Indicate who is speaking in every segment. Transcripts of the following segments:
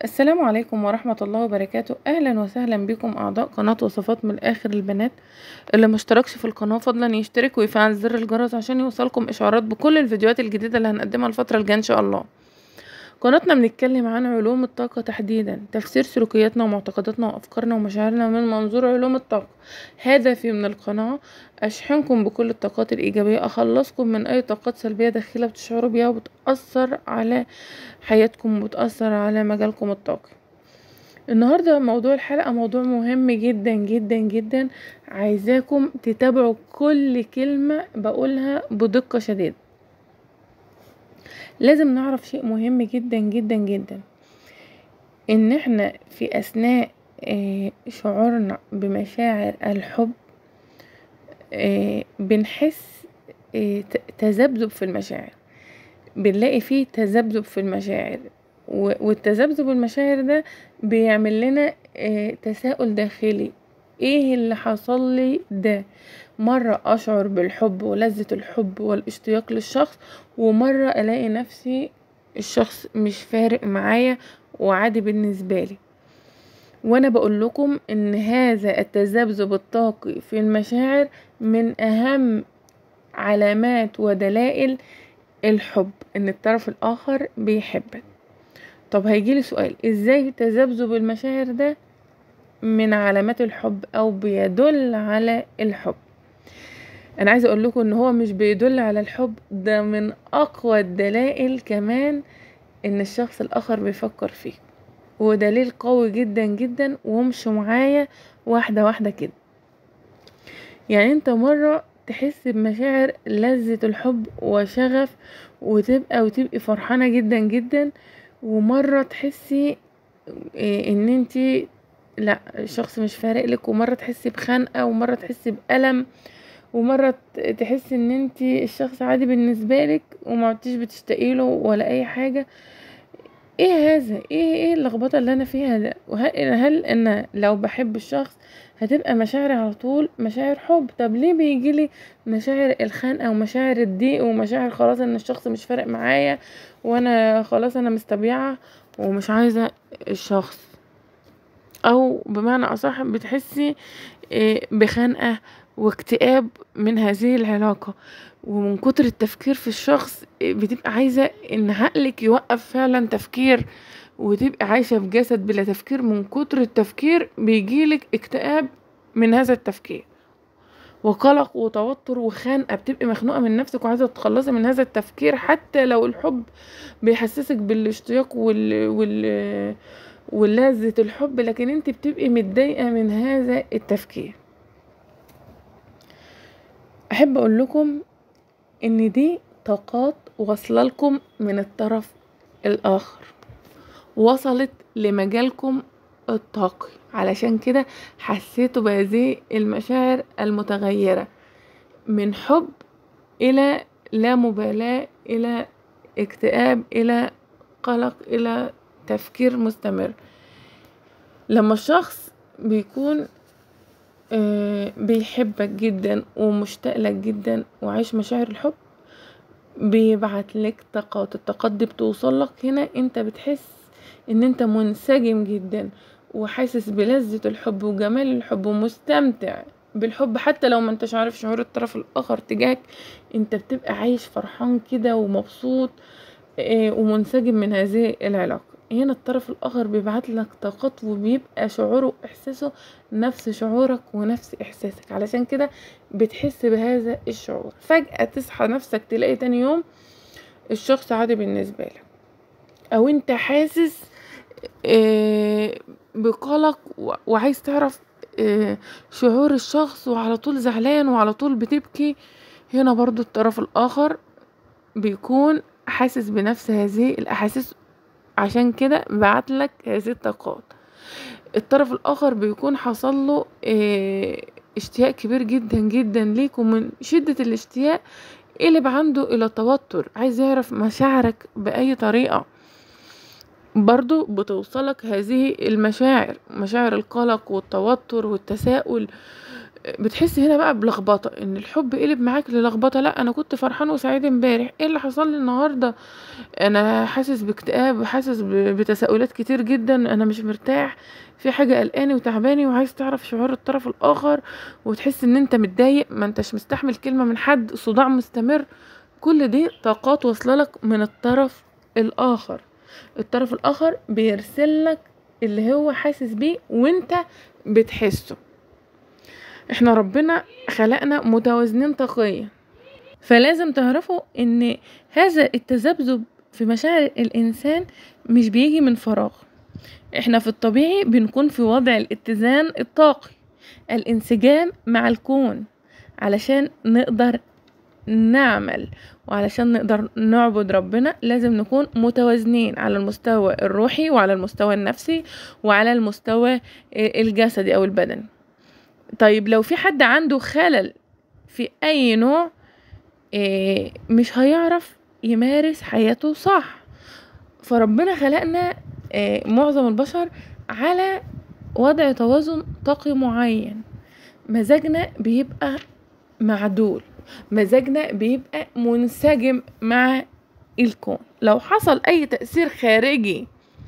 Speaker 1: السلام عليكم ورحمة الله وبركاته أهلا وسهلا بكم أعضاء قناة وصفات من الآخر البنات اللي مشتركش في القناة فضلا يشترك ويفعل زر الجرس عشان يوصلكم إشعارات بكل الفيديوهات الجديدة اللي هنقدمها الفترة الجاية إن شاء الله قناتنا بنتكلم عن علوم الطاقة تحديدا تفسير سلوكياتنا ومعتقداتنا وأفكارنا ومشاعرنا من منظور علوم الطاقة هدفي من القناة أشحنكم بكل الطاقات الإيجابية أخلصكم من أي طاقات سلبية داخلة بتشعروا بيها وبتأثر على حياتكم وبتأثر على مجالكم الطاقي النهاردة موضوع الحلقة موضوع مهم جدا جدا جدا عايزاكم تتابعوا كل كلمة بقولها بدقة شديدة لازم نعرف شيء مهم جدا جدا جدا ان احنا في اثناء شعورنا بمشاعر الحب بنحس تذبذب في المشاعر بنلاقي فيه تذبذب في المشاعر والتذبذب المشاعر ده بيعمل لنا تساؤل داخلي ايه اللي حصل لي ده مرة اشعر بالحب ولذة الحب والاشتياق للشخص ومرة الاقي نفسي الشخص مش فارق معايا وعادي بالنسبة لي وانا بقول لكم ان هذا التذبذب الطاقي في المشاعر من اهم علامات ودلائل الحب ان الطرف الاخر بيحبك طب هيجيلي سؤال ازاي تذبذب المشاعر ده من علامات الحب او بيدل على الحب انا عايزه اقول لكم ان هو مش بيدل على الحب ده من اقوى الدلائل كمان ان الشخص الاخر بيفكر فيه ودليل قوي جدا جدا وامشوا معايا واحده واحده كده يعني انت مره تحس بمشاعر لذة الحب وشغف وتبقى وتبقي فرحانة جدا جدا ومرة تحسي ان انتي لا الشخص مش فارق لك ومرة تحسي بخنقة ومرة تحسي بألم ومرة تحسي ان انتي الشخص عادي بالنسبة لك وما عدتيش بتشتاقي له ولا اي حاجة ايه هذا ايه ايه اللخبطة اللي انا فيها ده وهل هل انا لو بحب الشخص هتبقى مشاعري على طول مشاعر حب طب ليه بيجيلي مشاعر الخنقه ومشاعر الضيق ومشاعر خلاص ان الشخص مش فارق معايا وانا خلاص انا مستبيعه ومش عايزه الشخص او بمعنى اصح بتحسي بخنقه واكتئاب من هذه العلاقه ومن كتر التفكير في الشخص بتبقى عايزه ان عقلك يوقف فعلا تفكير وتبقى عايشة في جسد بلا تفكير من كتر التفكير بيجيلك اكتئاب من هذا التفكير وقلق وتوتر وخنقة بتبقي مخنوقة من نفسك وعايزة تتخلصي من هذا التفكير حتى لو الحب بيحسسك بالاشتياق وال, وال... ولذة الحب لكن انت بتبقي متضايقة من هذا التفكير احب اقول لكم ان دي طاقات واصله لكم من الطرف الاخر وصلت لمجالكم الطاقي علشان كده حسيتوا بهذه المشاعر المتغيرة من حب إلى لا مبالاة إلى اكتئاب إلى قلق إلى تفكير مستمر لما الشخص بيكون بيحبك جدا ومشتاق لك جدا وعايش مشاعر الحب بيبعت لك طاقات الطاقات دي بتوصل لك هنا انت بتحس ان انت منسجم جدا وحاسس بلذة الحب وجمال الحب ومستمتع بالحب حتى لو ما انتش عارف شعور الطرف الاخر تجاهك انت بتبقى عايش فرحان كده ومبسوط ومنسجم من هذه العلاقة هنا الطرف الاخر بيبعت لك طاقات وبيبقى شعوره واحساسه نفس شعورك ونفس احساسك علشان كده بتحس بهذا الشعور فجأة تصحى نفسك تلاقي تاني يوم الشخص عادي بالنسبة لك او انت حاسس بقلق وعايز تعرف شعور الشخص وعلى طول زعلان وعلى طول بتبكي هنا برضو الطرف الاخر بيكون حاسس بنفس هذه الاحاسيس عشان كده بعتلك هذه الطاقات الطرف الاخر بيكون حصل له اشتياق كبير جدا جدا ليك ومن شدة الاشتياق قلب عنده الى توتر عايز يعرف مشاعرك باي طريقة برضو بتوصلك هذه المشاعر مشاعر القلق والتوتر والتساؤل بتحسي هنا بقى بلخبطة ان الحب قلب معاك للخبطة لا انا كنت فرحان وسعيد امبارح ايه اللي حصل لي النهاردة انا حاسس باكتئاب وحاسس ب- بتساؤلات كتير جدا انا مش مرتاح في حاجة قلقاني وتعباني وعايز تعرف شعور الطرف الاخر وتحس ان انت متضايق ما انتش مستحمل كلمة من حد صداع مستمر كل دي طاقات واصله لك من الطرف الاخر الطرف الاخر بيرسلك اللي هو حاسس بيه وانت بتحسه احنا ربنا خلقنا متوازنين طاقيا فلازم تعرفوا ان هذا التذبذب في مشاعر الانسان مش بيجي من فراغ احنا في الطبيعي بنكون في وضع الاتزان الطاقي الانسجام مع الكون علشان نقدر نعمل وعلشان نقدر نعبد ربنا لازم نكون متوازنين على المستوى الروحي وعلى المستوى النفسي وعلى المستوى الجسدي او البدني طيب لو في حد عنده خلل في اي نوع إيه، مش هيعرف يمارس حياته صح فربنا خلقنا إيه، معظم البشر على وضع توازن طاقي معين مزاجنا بيبقى معدول مزاجنا بيبقى منسجم مع الكون لو حصل اي تأثير خارجي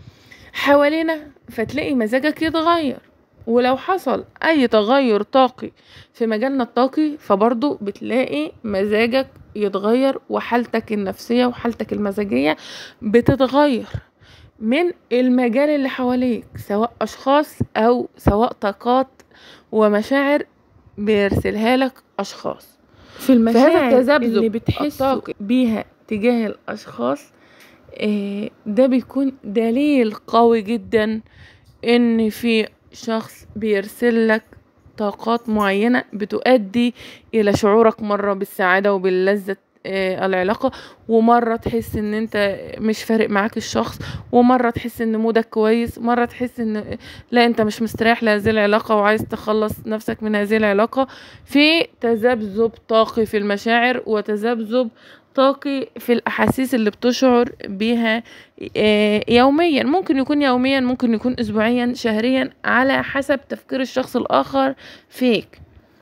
Speaker 1: حوالينا فتلاقي مزاجك يتغير ولو حصل اي تغير طاقي في مجالنا الطاقي فبرضو بتلاقي مزاجك يتغير وحالتك النفسية وحالتك المزاجية بتتغير من المجال اللي حواليك سواء اشخاص او سواء طاقات ومشاعر بيرسلها لك اشخاص في المشاعر
Speaker 2: التذبذب
Speaker 1: اللي بتحس بيها تجاه الاشخاص آه، ده بيكون دليل قوي جدا ان في شخص بيرسل لك طاقات معينة بتؤدي إلى شعورك مرة بالسعادة وباللذة آه، العلاقة ومرة تحس ان انت مش فارق معاك الشخص ومرة تحس ان مودك كويس مرة تحس ان لا انت مش مستريح لهذه العلاقة وعايز تخلص نفسك من هذه العلاقة في تذبذب طاقي في المشاعر وتذبذب طاقي في الأحاسيس اللي بتشعر بيها آه، يوميا ممكن يكون يوميا ممكن يكون أسبوعيا شهريا على حسب تفكير الشخص الآخر فيك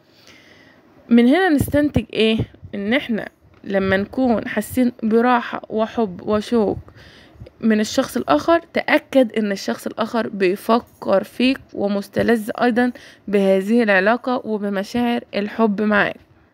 Speaker 1: من هنا نستنتج ايه ان احنا لما نكون حاسين براحة وحب وشوق من الشخص الآخر تأكد ان الشخص الآخر بيفكر فيك ومستلذ أيضا بهذه العلاقة وبمشاعر الحب معاك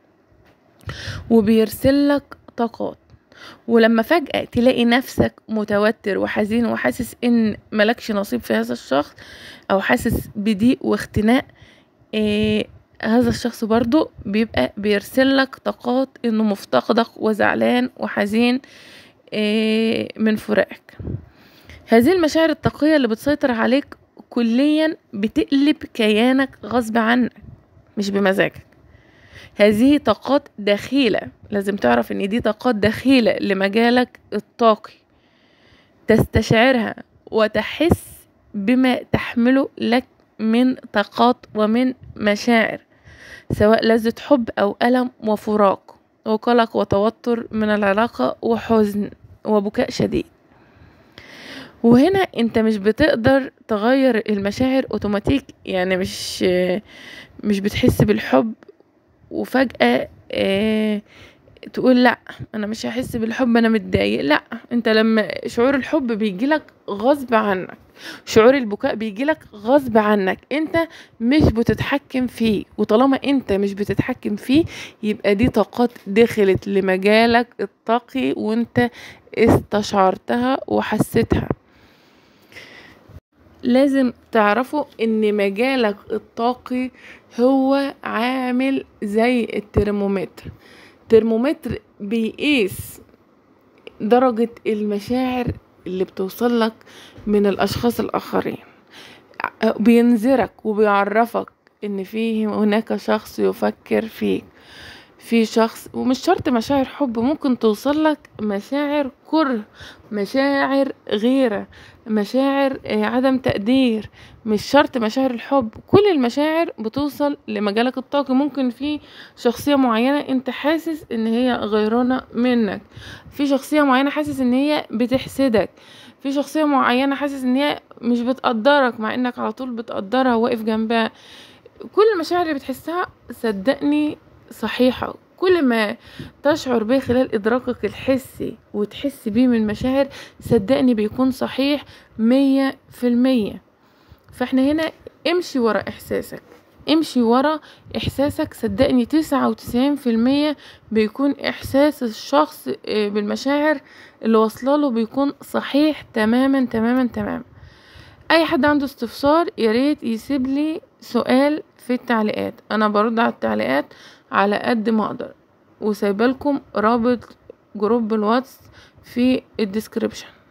Speaker 1: وبيرسلك طاقات ولما فجأة تلاقي نفسك متوتر وحزين وحاسس ان ملكش نصيب في هذا الشخص او حاسس بضيق واختناق إيه هذا الشخص برضو بيبقى بيرسلك طاقات انه مفتقدك وزعلان وحزين إيه من فراقك هذه المشاعر الطاقية اللي بتسيطر عليك كليا بتقلب كيانك غصب عنك مش بمزاجك هذه طاقات دخيلة لازم تعرف ان دي طاقات دخيلة لمجالك الطاقي تستشعرها وتحس بما تحمله لك من طاقات ومن مشاعر سواء لذة حب أو ألم وفراق وقلق وتوتر من العلاقة وحزن وبكاء شديد وهنا انت مش بتقدر تغير المشاعر اوتوماتيك يعني مش مش بتحس بالحب وفجأة اه تقول لا انا مش هحس بالحب انا متضايق لا انت لما شعور الحب بيجيلك غصب عنك شعور البكاء بيجيلك غصب عنك انت مش بتتحكم فيه وطالما انت مش بتتحكم فيه يبقى دي طاقات دخلت لمجالك الطاقي وانت استشعرتها وحسيتها لازم تعرفوا ان مجالك الطاقي هو عامل زي الترمومتر ترمومتر بيقيس درجة المشاعر اللي بتوصلك من الأشخاص الآخرين بينذرك وبيعرفك إن فيه هناك شخص يفكر فيك في شخص ومش شرط مشاعر حب ممكن توصلك مشاعر كره مشاعر غيرة مشاعر عدم تقدير مش شرط مشاعر الحب كل المشاعر بتوصل لمجالك الطاقي ممكن في شخصية معينة انت حاسس ان هي غيرانة منك في شخصية معينة حاسس ان هي بتحسدك في شخصية معينة حاسس ان هي مش بتقدرك مع انك على طول بتقدرها واقف جنبها كل المشاعر اللي بتحسها صدقني صحيحة كل ما تشعر به خلال إدراكك الحسي وتحس بيه من المشاعر صدقني بيكون صحيح مية في المية فاحنا هنا امشي ورا إحساسك امشي ورا إحساسك صدقني تسعة وتسعين في المية بيكون إحساس الشخص آه، بالمشاعر اللي واصلاله بيكون صحيح تماما تماما تماما اي حد عنده استفسار ياريت يسيب لي سؤال في التعليقات انا برد على التعليقات على قد ما اقدر وسايبالكم رابط جروب الواتس في الديسكريبشن